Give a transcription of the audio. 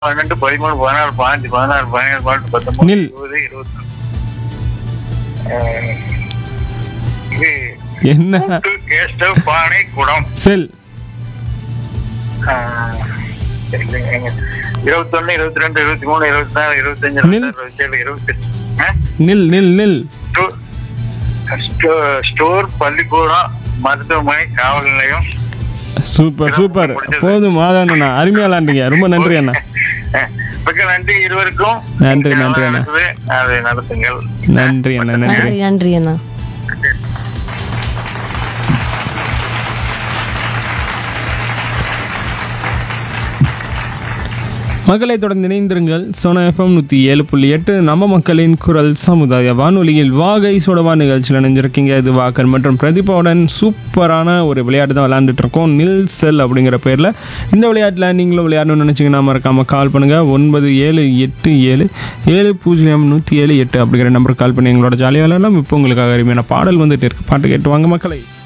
பன்னெண்டு பதிமூணு பதினாறு பதினஞ்சு பதினாறு பதினேழு பதினெட்டு பத்தொன்பது நில். இருபது இருபத்தி அஹ், இது என்ன கூட்டு, கேஸ்டவ் பானை குடம் செல் அஹ், இல்லைங்க. இருபத்தொன்னு இருபத்தி ரெண்டு இருபத்தி மூணு இருபத்தி நாலு இருபத்தஞ்சு நில். இருபத்தி ஏழு இருபத்தெட்டு அஹ்? நில் நில் நில் ஸ்டோ- ஸ்டோ- ஸ்டோர் பள்ளிக்கூடம் மருத்துவமனை காவல் நிலையம் சூப்பர் சூப்பர் போதும் மாதவன் அண்ணா அருமையா விளாண்டீங்க ரொம்ப நன்றி அண்ணா அஹ், மிக்க நன்றி இருவருக்கும் நன்றி, நன்றி அண்ணா. நடக்குது, அதை நடத்துங்கள் நன்றி அண்ணா நன்றி நன்றி நன்றி அண்ணா மக்களை தொடர்ந்து இணைந்திருங்கள் சோனா எஃப்எம் நூற்றி ஏழு புள்ளி எட்டு நம்ம மக்களின் குரல் சமுதாய வானொலியில் வாகை சுடவா நிகழ்ச்சியில் இணைஞ்சிருக்கீங்க இது வாக்கர் மற்றும் பிரதீபாவுடன் சூப்பரான ஒரு விளையாட்டு தான் விளையாண்டுட்டு இருக்கோம் நில் செல் அப்படிங்கிற பேரில் இந்த விளையாட்டில் நீங்களும் விளையாடணும்னு நினச்சிங்கன்னா மறக்காமல் கால் பண்ணுங்கள் ஒன்பது ஏழு எட்டு ஏழு ஏழு பூஜ்ஜியம் நூற்றி ஏழு எட்டு அப்படிங்கிற நம்பருக்கு கால் பண்ணி எங்களோட ஜாலியாக விளையாடலாம் இப்போ உங்களுக்காக அருமையான பாடல் வந்துட்டு இருக்கு பாட்டு கேட்டு வாங்க மக்களை